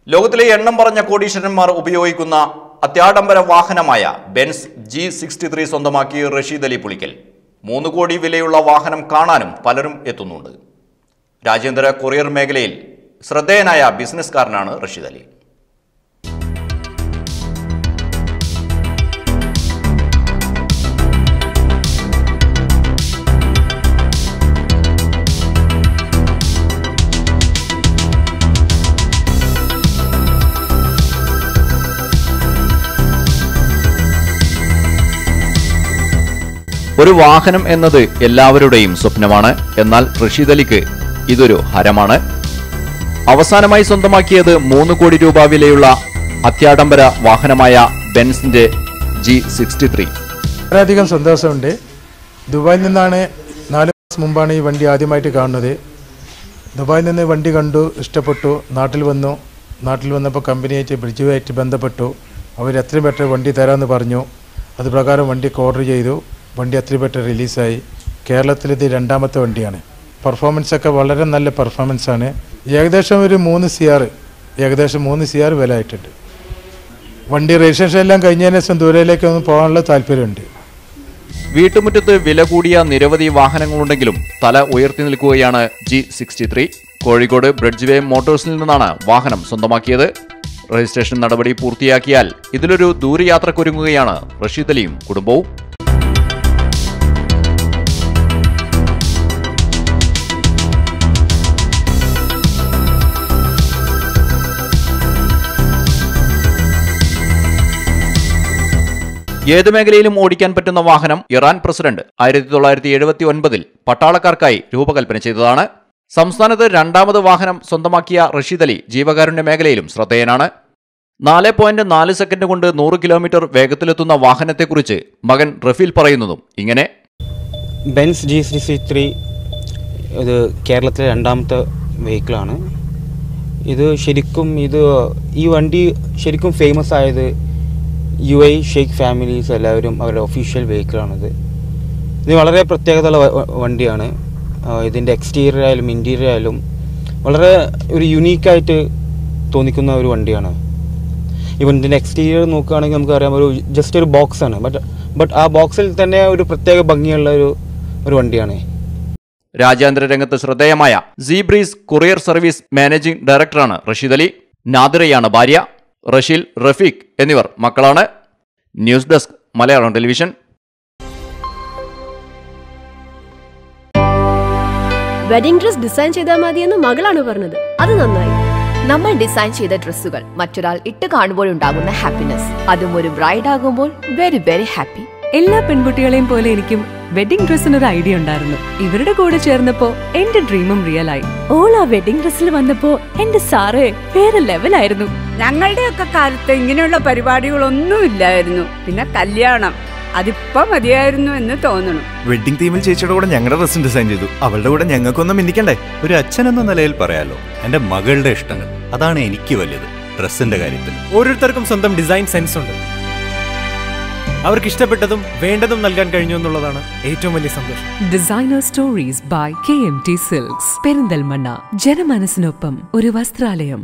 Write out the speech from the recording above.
ലോകത്തിലെ എണ്ണം പറഞ്ഞ കോടീശ്വരന്മാർ ഉപയോഗിക്കുന്ന അത്യാഡംബര വാഹനമായ ബെൻസ് ജി സിക്സ്റ്റി ത്രീ സ്വന്തമാക്കി റഷീദ് അലി പുളിക്കൽ മൂന്ന് കോടി വിലയുള്ള വാഹനം കാണാനും പലരും എത്തുന്നുണ്ട് രാജ്യാന്തര കൊറിയർ മേഖലയിൽ ശ്രദ്ധേയനായ ബിസിനസ്സുകാരനാണ് റഷീദ് അലി ഒരു വാഹനം എന്നത് എല്ലാവരുടെയും സ്വപ്നമാണ് എന്നാൽ റഷീദ് അലിക്ക് ഇതൊരു ഹരമാണ് അവസാനമായി സ്വന്തമാക്കിയത് മൂന്ന് കോടി രൂപ വിലയുള്ള അത്യാഡംബര വാഹനമായ ബെൻസിന്റെ ജി സിക്സ്റ്റി ത്രീ വളരെയധികം സന്തോഷമുണ്ട് ദുബായിൽ നിന്നാണ് നാല് മാസം മുമ്പാണ് ഈ വണ്ടി ആദ്യമായിട്ട് കാണുന്നത് ദുബായിൽ നിന്ന് വണ്ടി കണ്ടു ഇഷ്ടപ്പെട്ടു നാട്ടിൽ വന്നു നാട്ടിൽ വന്നപ്പോൾ കമ്പനിയായിട്ട് ബ്രിഡ്ജുമായിട്ട് ബന്ധപ്പെട്ടു അവർ എത്രയും പെട്ടെന്ന് വണ്ടി തരാമെന്ന് പറഞ്ഞു അത് പ്രകാരം വണ്ടിക്ക് ഓർഡർ ചെയ്തു വണ്ടി എത്രയും പെട്ടെന്ന് റിലീസായി കേരളത്തിൽ ഇത് രണ്ടാമത്തെ വണ്ടിയാണ് പെർഫോമൻസ് ഒക്കെ വളരെ നല്ല പെർഫോമൻസ് ആണ് ഏകദേശം ഒരു മൂന്ന് സി ആർ ഏകദേശം മൂന്ന് സി ആർ വില ആയിട്ടുണ്ട് വണ്ടി രജിസ്ട്രേഷൻ എല്ലാം കഴിഞ്ഞതിന് ശേഷം ദൂരയിലേക്ക് ഒന്ന് പോകാനുള്ള താല്പര്യമുണ്ട് വീട്ടുമുറ്റത്ത് വില കൂടിയ നിരവധി വാഹനങ്ങളുണ്ടെങ്കിലും തല ഉയർത്തി നിൽക്കുകയാണ് G sixty three Kozhikode bridge way മോട്ടോഴ്സിൽ നിന്നാണ് വാഹനം സ്വന്തമാക്കിയത് രജിസ്ട്രേഷൻ നടപടി പൂർത്തിയാക്കിയാൽ ഇതിലൊരു ദൂരയാത്രക്കൊരുങ്ങുകയാണ് റഷീദ് അലിയും കുടുംബവും ഏത് മേഖലയിലും ഓടിക്കാൻ പറ്റുന്ന വാഹനം ഇറാൻ പ്രസിഡന്റ് ആയിരത്തി തൊള്ളായിരത്തി എഴുപത്തി ഒൻപതിൽ പട്ടാളക്കാർക്കായി രൂപകൽപ്പന ചെയ്തതാണ് സംസ്ഥാനത്ത് രണ്ടാമത് വാഹനം സ്വന്തമാക്കിയ റഷീദ് അലി ജീവകാരുണ്യ മേഖലയിലും ശ്രദ്ധേയനാണ് നാല് പോയിന്റ് നാല് സെക്കൻഡ് കൊണ്ട് നൂറ് കിലോമീറ്റർ വേഗത്തിലെത്തുന്ന വാഹനത്തെക്കുറിച്ച് മകൻ റഫീൽ പറയുന്നതും ഇങ്ങനെ ബെൻസ് ജി സി സി ത്രീ ഇത് കേരളത്തിലെ രണ്ടാമത്തെ വെഹിക്കിളാണ് ഇത് ശരിക്കും ഇത് ഈ വണ്ടി ശരിക്കും ഫേമസ് ആയത് യു ഐ ഷെയ്ഖ് ഫാമിലീസ് എല്ലാവരും അവരുടെ ഒഫീഷ്യൽ വെഹിക്കിളാണിത് ഇത് വളരെ പ്രത്യേകതയുള്ള വ- വ- വണ്ടിയാണ് ആ, ഇതിൻ്റെ എക്സ്റ്റീരിയർ ആയാലും ഇൻറ്റീരിയർ ആയാലും വളരെ ഒരു യുണീക്കായിട്ട് തോന്നിക്കുന്ന ഒരു വണ്ടിയാണ് ഇവൻ ഇതിൻ്റെ എക്സ്റ്റീരിയർ നോക്കുകയാണെങ്കിൽ നമുക്കറിയാം ഒരു ജസ്റ്റ് ഒരു ബോക്സ് ആണ് ബട്ട് ബട്ട് ആ ബോക്സിൽ തന്നെ ഒരു പ്രത്യേക ഭംഗിയുള്ള ഒരു ഒരു വണ്ടിയാണ് രാജ്യാന്തര രംഗത്ത് ശ്രദ്ധേയമായ സീബ്രീസ് കൊറിയർ സർവീസ് മാനേജിംഗ് ഡയറക്ടറാണ് റഷീദ് അലി നാദിറയാണ് ഭാര്യ റഷീൽ റഫീഖ് എന്നിവർ മക്കളാണ് news desk Malayalam television wedding dress design ചെയ്താൽ മതിയെന്ന് മകളാണ് പറഞ്ഞത് അത് നന്നായി നമ്മൾ ഡിസൈൻ ചെയ്ത ഡ്രസ്സുകൾ മറ്റൊരാൾ ഇട്ട് കാണുമ്പോഴുണ്ടാകുന്ന ഹാപ്പിനെസ് അതും ഒരു ബ്രൈഡ് ആകുമ്പോൾ വെരി വെരി ഹാപ്പി എല്ലാ പെൺകുട്ടികളെയും പോലെ എനിക്കും വെഡിംഗ് ഡ്രസ്സിന് ഒരു ഐഡിയ ഉണ്ടായിരുന്നു ഇവരുടെ കൂടെ ചേർന്നപ്പോ എന്റെ ഡ്രീമും റിയൽ ആയി ഓൾ ആ വെഡിംഗ് ഡ്രസ്സിൽ വന്നപ്പോ എന്റെ സാറേ വേറെ ലെവലായിരുന്നു ഞങ്ങളുടെയൊക്കെ കാലത്ത് ഇങ്ങനെയുള്ള പരിപാടികളൊന്നും ഇല്ലായിരുന്നു പിന്നെ കല്യാണം അതിപ്പോ മതിയായിരുന്നു എന്ന് തോന്നണം വെഡിങ് തീമിൽ ചേച്ചിയുടെ കൂടെ ഞങ്ങളുടെ ഡ്രസ്സും ഡിസൈൻ ചെയ്തു അവളുടെ കൂടെ ഞങ്ങൾക്കൊന്നും മിന്നിക്കണ്ടേ ഒരു അച്ഛൻ എന്ന നിലയിൽ പറയാലോ എന്റെ മകളുടെ ഇഷ്ടങ്ങൾ അതാണ് എനിക്ക് വലുത് ഡ്രസ്സിന്റെ കാര്യത്തിൽ ഓരോരുത്തർക്കും സ്വന്തം ഡിസൈൻ സെൻസ് ഉണ്ട് അവർക്ക് ഇഷ്ടപ്പെട്ടതും വേണ്ടതും നൽകാൻ കഴിഞ്ഞു എന്നുള്ളതാണ് ഏറ്റവും വലിയ സന്തോഷം designer stories by K M T silks Perinthalmanna ജനമനസ്സിനൊപ്പം ഒരു വസ്ത്രാലയം